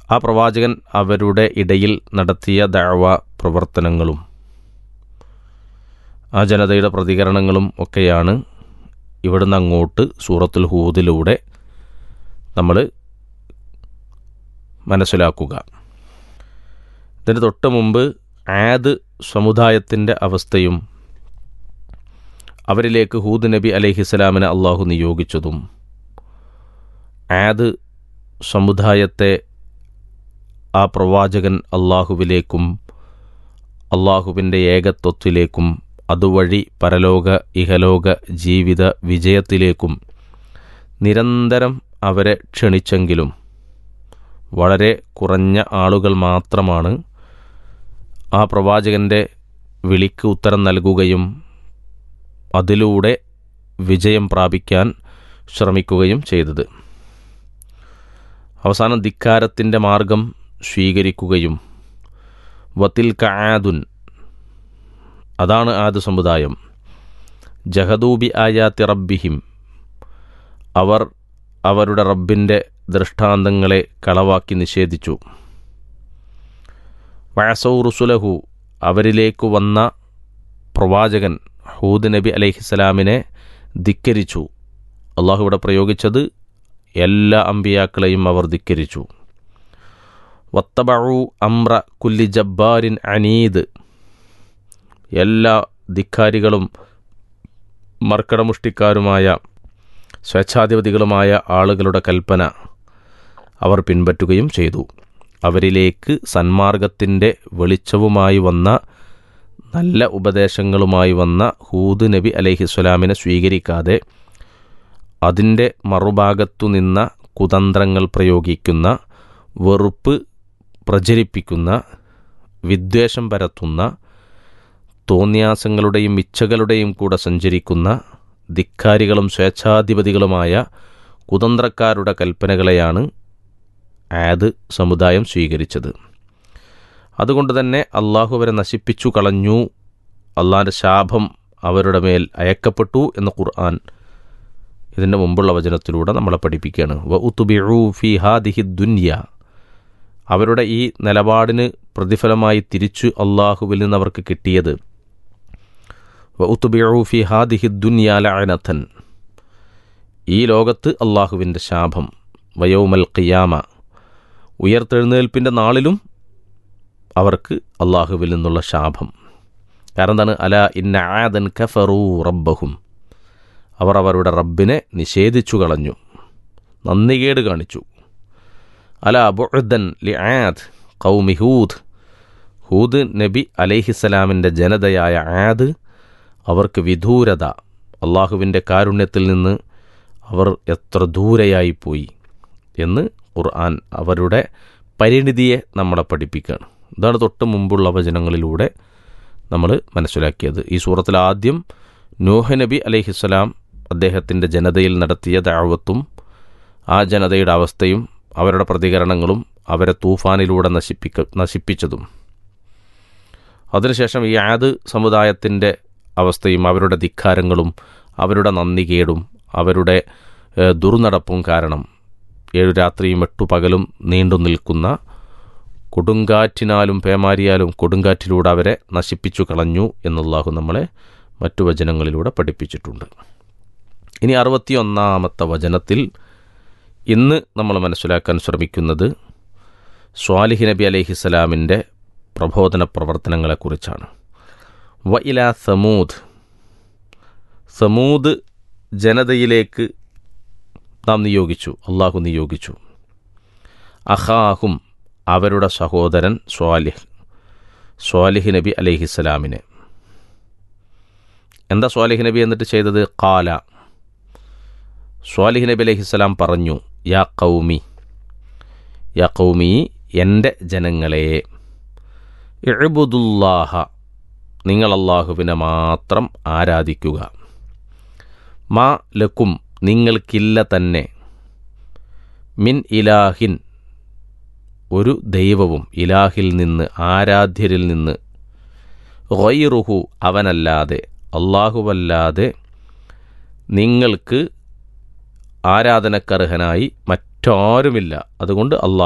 ആ പ്രവാചകൻ അവരുടെ ഇടയിൽ നടത്തിയ ദഅവ പ്രവർത്തനങ്ങളും ആ ജനതയുടെ പ്രതികരണങ്ങളും ഒക്കെയാണ് ഇവിടുന്ന് അങ്ങോട്ട് സൂറത്തുൽ ഹൂദിലൂടെ നമ്മൾ മനസ്സിലാക്കുക ഇതിന് തൊട്ട് മുമ്പ് ആദ് സമുദായത്തിൻ്റെ അവസ്ഥയും അവരിലേക്ക് ഹൂദ് നബി അലഹിസ്സലാമിനെ അള്ളാഹു നിയോഗിച്ചതും ആദ് സമുദായത്തെ ആ പ്രവാചകൻ അള്ളാഹുവിലേക്കും അള്ളാഹുവിൻ്റെ ഏകത്വത്തിലേക്കും അതുവഴി പരലോക ഇഹലോക ജീവിത വിജയത്തിലേക്കും നിരന്തരം അവരെ ക്ഷണിച്ചെങ്കിലും വളരെ കുറഞ്ഞ ആളുകൾ മാത്രമാണ് ആ പ്രവാചകൻ്റെ വിളിക്ക് ഉത്തരം നൽകുകയും അതിലൂടെ വിജയം പ്രാപിക്കാൻ ശ്രമിക്കുകയും ചെയ്തത് അവസാനം ധിക്കാരത്തിൻ്റെ മാർഗം സ്വീകരിക്കുകയും വത്തിൽ ആദുൻ അതാണ് ആദ് സമുദായം ജഹദൂബി ആയാത്തി റബ്ബിഹിം അവർ അവരുടെ റബ്ബിൻ്റെ ദൃഷ്ടാന്തങ്ങളെ കളവാക്കി നിഷേധിച്ചു വയസൗ റുസുലഹു അവരിലേക്ക് വന്ന പ്രവാചകൻ ഹൂദ് നബി അലൈഹിസ്സലാമിനെ ധിക്കരിച്ചു അള്ളാഹു ഇവിടെ പ്രയോഗിച്ചത് എല്ലാ അമ്പിയാക്കളെയും അവർ ധിക്കരിച്ചു വത്തബഴു അമ്ര കുല്ലി ജബ്ബാരിൻ അനീദ് എല്ലാ ധിക്കാരികളും മർക്കടമുഷ്ടിക്കാരുമായ സ്വേച്ഛാധിപതികളുമായ ആളുകളുടെ കൽപ്പന അവർ പിൻപറ്റുകയും ചെയ്തു അവരിലേക്ക് സന്മാർഗത്തിൻ്റെ വെളിച്ചവുമായി വന്ന നല്ല ഉപദേശങ്ങളുമായി വന്ന ഹൂദ് നബി അലഹിസ്വലാമിനെ സ്വീകരിക്കാതെ അതിൻ്റെ മറുഭാഗത്തു നിന്ന കുതന്ത്രങ്ങൾ പ്രയോഗിക്കുന്ന വെറുപ്പ് പ്രചരിപ്പിക്കുന്ന വിദ്വേഷം പരത്തുന്ന തോന്യാസങ്ങളുടെയും ഇച്ഛകളുടെയും കൂടെ സഞ്ചരിക്കുന്ന ധിക്കാരികളും സ്വേച്ഛാധിപതികളുമായ കുതന്ത്രക്കാരുടെ കൽപ്പനകളെയാണ് ആദ് സമുദായം സ്വീകരിച്ചത് അതുകൊണ്ട് തന്നെ അള്ളാഹു അവരെ നശിപ്പിച്ചു കളഞ്ഞു അള്ളാഹിൻ്റെ ശാപം അവരുടെ മേൽ അയക്കപ്പെട്ടു എന്ന ഖുർആൻ ഇതിൻ്റെ മുമ്പുള്ള വചനത്തിലൂടെ നമ്മളെ പഠിപ്പിക്കുകയാണ് വ ഉത്തുബിഴു ഫി ഹാദിഹി ദുന്യ അവരുടെ ഈ നിലപാടിന് പ്രതിഫലമായി തിരിച്ചു അള്ളാഹുവിൽ നിന്ന് അവർക്ക് കിട്ടിയത് വ ഉത്തുബിഴു ഫി ഹാദിഹി ദുന്യ ലഅനഥൻ ഈ ലോകത്ത് അള്ളാഹുവിൻ്റെ ശാപം വയോമൽ ഖിയാമ ഉയർത്തെഴുന്നേൽപ്പിൻ്റെ നാളിലും അവർക്ക് അള്ളാഹുവിൽ നിന്നുള്ള ശാപം കാരണം എന്താണ് അല ഇന്ന ആദൻ കഫറൂ റബ്ബഹും അവർ അവരുടെ റബ്ബിനെ നിഷേധിച്ചു കളഞ്ഞു നന്ദികേട് കാണിച്ചു അല ബുഅദൻ ലി ആദ് കൗമി ഹൂദ് ഹൂദ് നബി അലൈഹിസലാമിൻ്റെ ജനതയായ ആദ് അവർക്ക് വിദൂരത അള്ളാഹുവിൻ്റെ കാരുണ്യത്തിൽ നിന്ന് അവർ എത്ര ദൂരെയായിപ്പോയി എന്ന് ഖുർആൻ അവരുടെ പരിണിതിയെ നമ്മളെ പഠിപ്പിക്കുകയാണ് ഇതാണ് തൊട്ട് മുമ്പുള്ള വചനങ്ങളിലൂടെ നമ്മൾ മനസ്സിലാക്കിയത് ഈ സൂറത്തിൽ ആദ്യം നൂഹ നബി അലൈഹിസ്സലാം അദ്ദേഹത്തിൻ്റെ ജനതയിൽ നടത്തിയ ദാവത്തും ആ ജനതയുടെ അവസ്ഥയും അവരുടെ പ്രതികരണങ്ങളും അവരെ തൂഫാനിലൂടെ നശിപ്പിക്ക നശിപ്പിച്ചതും അതിനുശേഷം ഈ ആദ് സമുദായത്തിൻ്റെ അവസ്ഥയും അവരുടെ ധിക്കാരങ്ങളും അവരുടെ നന്ദികേടും അവരുടെ ഏഹ്, ദുർനടപ്പും കാരണം ഏഴു രാത്രിയും എട്ടു പകലും നീണ്ടു നിൽക്കുന്ന കൊടുങ്കാറ്റിനാലും പേമാരിയാലും കൊടുങ്കാറ്റിലൂടെ അവരെ നശിപ്പിച്ചു കളഞ്ഞു എന്നുള്ളാഹു നമ്മളെ മറ്റു വചനങ്ങളിലൂടെ പഠിപ്പിച്ചിട്ടുണ്ട് ഇനി അറുപത്തിയൊന്നാമത്തെ വചനത്തിൽ ഇന്ന് നമ്മൾ മനസ്സിലാക്കാൻ ശ്രമിക്കുന്നത് സ്വാലിഹ് നബി അലൈഹിസ്സലാമിൻ്റെ പ്രബോധന പ്രവർത്തനങ്ങളെക്കുറിച്ചാണ് വ ഇല സമൂദ് സമൂദ് ജനതയിലേക്ക് നാം നിയോഗിച്ചു അള്ളാഹു നിയോഗിച്ചു അഹാഹും അവരുടെ സഹോദരൻ സ്വാലിഹ് സ്വാലിഹ് നബി അലൈഹിസ്സലാമിനെ എന്താ സ്വാലിഹ് നബി എന്നിട്ട് ചെയ്തത് കാല സ്വാലിഹ് നബി അലൈഹിസ്സലാം പറഞ്ഞു യാ കൗമി യാ കൗമി എൻ്റെ ജനങ്ങളെ ഇഴുബുദുല്ലാഹ നിങ്ങൾ അള്ളാഹുവിനെ മാത്രം ആരാധിക്കുക മാ ലക്കും നിങ്ങൾക്കില്ല തന്നെ മിൻ ഇലാഹിൻ ഒരു ദൈവവും ഇലാഹിൽ നിന്ന് ആരാധ്യരിൽ നിന്ന് ഗൈറുഹു അവനല്ലാതെ അള്ളാഹുവല്ലാതെ നിങ്ങൾക്ക് ആരാധനക്കർഹനായി മറ്റാരുമില്ല അതുകൊണ്ട് അള്ളാഹ്